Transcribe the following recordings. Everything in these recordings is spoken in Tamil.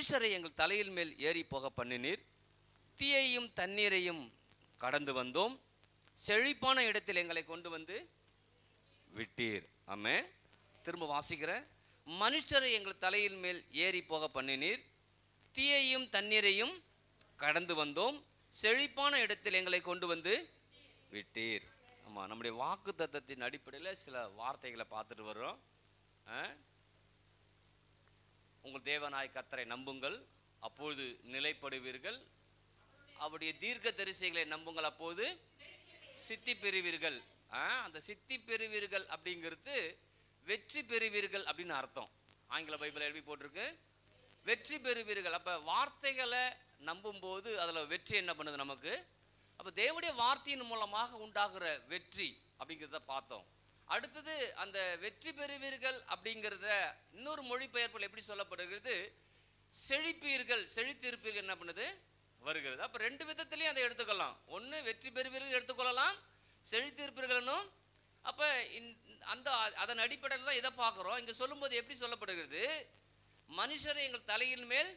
மனுஷரை எங்கள் தலையில் மேல் ஏறி போக பண்ணினீர் தீயையும் தண்ணீரையும் கடந்து வந்தோம் செழிப்பான இடத்தில் எங்களை கொண்டு வந்து விட்டீர் ஆமே திரும்ப வாசிக்கிறேன் மனுஷரை எங்கள் தலையில் மேல் ஏறி போக பண்ணினீர் தீயையும் தண்ணீரையும் கடந்து வந்தோம் செழிப்பான இடத்தில் எங்களை கொண்டு வந்து விட்டீர் ஆமாம் நம்முடைய வாக்கு தத்தத்தின் அடிப்படையில் சில வார்த்தைகளை பார்த்துட்டு வர்றோம் ஆ? உங்கள் தேவனாய் கர்த்தரை நம்புங்கள் அப்பொழுது நிலைப்படுவீர்கள் அவருடைய தீர்க்க தரிசைகளை நம்புங்கள் அப்போது சித்தி பெறுவீர்கள் ஆ, அந்த சித்தி பெறுவீர்கள் அப்படிங்கிறது வெற்றி பெறுவீர்கள் அப்படின்னு அர்த்தம் ஆங்கில பைபிள் எழுதி போட்டிருக்கு வெற்றி பெறுவீர்கள் அப்போ வார்த்தைகளை நம்பும்போது அதில் வெற்றி என்ன பண்ணுது நமக்கு அப்போ தேவனுடைய வார்த்தையின் மூலமாக உண்டாகிற வெற்றி அப்படிங்கிறத பார்த்தோம் அடுத்தது அந்த வெற்றி பெறுவீர்கள் அப்படிங்கிறத இன்னொரு மொழிபெயர்ப்பில் எப்படி சொல்லப்படுகிறது செழிப்பீர்கள் செழித்திருப்பீர்கள் என்ன பண்ணுது வருகிறது அப்போ ரெண்டு விதத்திலையும் அதை எடுத்துக்கலாம் ஒன்று வெற்றி பெறுவீர்கள் எடுத்துக்கொள்ளலாம் செழித்திருப்பீர்கள்னும் அப்போ அந்த அதன் அடிப்படையில் தான் இதை பார்க்குறோம் இங்கே சொல்லும்போது எப்படி சொல்லப்படுகிறது மனுஷரை எங்கள் தலையின் மேல்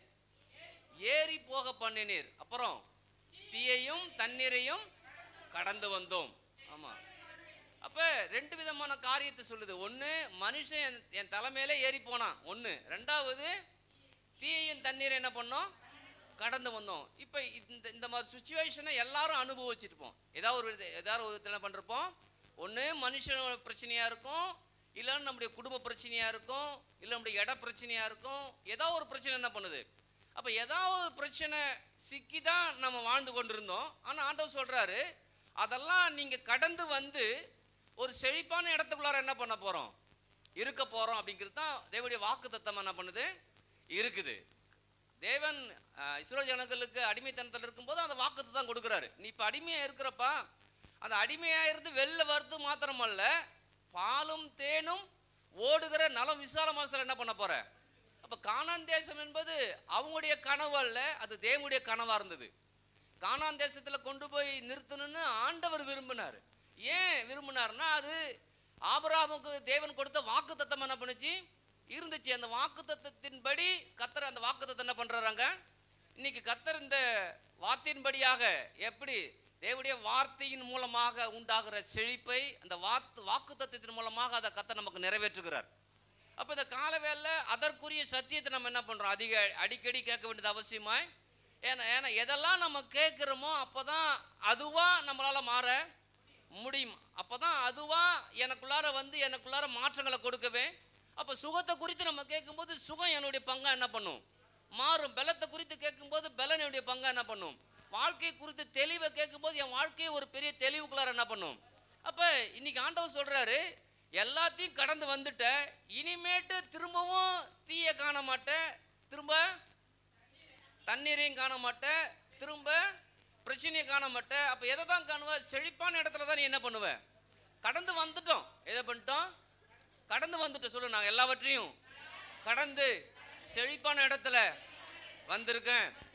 ஏறி போக பண்ணினீர் அப்புறம் தீயையும் தண்ணீரையும் கடந்து வந்தோம் ஆமாம் அப்போ ரெண்டு விதமான காரியத்தை சொல்லுது ஒன்று மனுஷன் என் என் தலைமையில ஏறி போனான் ஒன்று ரெண்டாவது தீயையும் தண்ணீரை என்ன பண்ணோம் கடந்து வந்தோம் இப்போ இந்த இந்த மாதிரி சுச்சுவேஷனை எல்லாரும் அனுபவிச்சிருப்போம் ஏதாவது ஒரு வித- ஏதாவது ஒரு விதத்தில் என்ன பண்ணிருப்போம் ஒன்று மனுஷனோட பிரச்சனையாக இருக்கும் இல்லைன்னா நம்முடைய குடும்ப பிரச்சனையாக இருக்கும் இல்லை நம்முடைய இட பிரச்சனையாக இருக்கும் ஏதாவது ஒரு பிரச்சனை என்ன பண்ணுது அப்போ ஏதாவது ஒரு பிரச்சனை சிக்கி தான் நம்ம வாழ்ந்து கொண்டிருந்தோம் ஆனால் ஆண்டவர் சொல்கிறாரு அதெல்லாம் நீங்கள் கடந்து வந்து ஒரு செழிப்பான இடத்துக்குள்ளார என்ன பண்ண போகிறோம் இருக்க போகிறோம் அப்படிங்கிறது தான் தேவனுடைய வாக்கு என்ன பண்ணுது இருக்குது தேவன் அஹ், இஸ்ரேல் ஜனங்களுக்கு அடிமைத்தனத்தில் இருக்கும்போது அந்த வாக்குத்தை தான் கொடுக்குறாரு நீ இப்போ அடிமையாக இருக்கிறப்பா அந்த அடிமையாக இருந்து வெளில வருது மாத்திரமல்ல பாலும் தேனும் ஓடுகிற நலம் விசாலமாசத்தில் என்ன பண்ண போற அப்போ கானான் தேசம் என்பது அவங்களுடைய கனவு அல்ல அது தேவனுடைய கனவாக இருந்தது கானான் தேசத்தில் கொண்டு போய் நிறுத்தணும்னு ஆண்டவர் விரும்பினார் ஏன் விரும்பினார்னா அது ஆபிரகாமுக்கு தேவன் கொடுத்த வாக்கு தத்தம் என்ன பண்ணுச்சு இருந்துச்சு அந்த வாக்கு தத்தத்தின்படி கத்தர் அந்த வாக்கு தத்தம் என்ன பண்ணுறாங்க இன்னைக்கு கத்தர் இந்த வார்த்தையின்படியாக எப்படி தேவனுடைய வார்த்தையின் மூலமாக உண்டாகிற செழிப்பை அந்த வாக்கு வாக்கு தத்தத்தின் மூலமாக அதை கத்தர் நமக்கு நிறைவேற்றுகிறார் அப்போ இந்த காலவேளை அதற்குரிய சத்தியத்தை நம்ம என்ன பண்ணுறோம் அதிக அடிக்கடி கேட்க வேண்டியது அவசியமாய் ஏன்னா ஏன்னா எதெல்லாம் நம்ம கேட்குறோமோ அப்போ தான் அதுவாக நம்மளால் மாற முடியும் அப்போ தான் அதுவாக எனக்குள்ளார வந்து எனக்குள்ளார மாற்றங்களை கொடுக்கவே அப்போ சுகத்தை குறித்து நம்ம கேட்கும்போது சுகம் என்னுடைய பங்கா என்ன பண்ணும் மாறும் பலத்தை குறித்து கேட்கும்போது பலன் என்னுடைய பங்கா என்ன பண்ணும் வாழ்க்கை குறித்து தெளிவை கேட்கும்போது என் வாழ்க்கையை ஒரு பெரிய தெளிவுக்குள்ளார என்ன பண்ணும் அப்போ இன்னைக்கு ஆண்டவர் சொல்கிறாரு எல்லாத்தையும் கடந்து வந்துட்ட இனிமேட்டு திரும்பவும் தீய காண மாட்டேன் திரும்ப தண்ணீரையும் காண மாட்டேன் திரும்ப பிரச்சனையை காண மாட்டேன் அப்போ எதை தான் காணுவ செழிப்பான இடத்துல தான் நீ என்ன பண்ணுவ கடந்து வந்துட்டோம் எதை பண்ணிட்டோம் கடந்து வந்துட்டோம் சொல்லு நாங்கள் எல்லாவற்றையும் கடந்து செழிப்பான இடத்துல வந்திருக்கேன்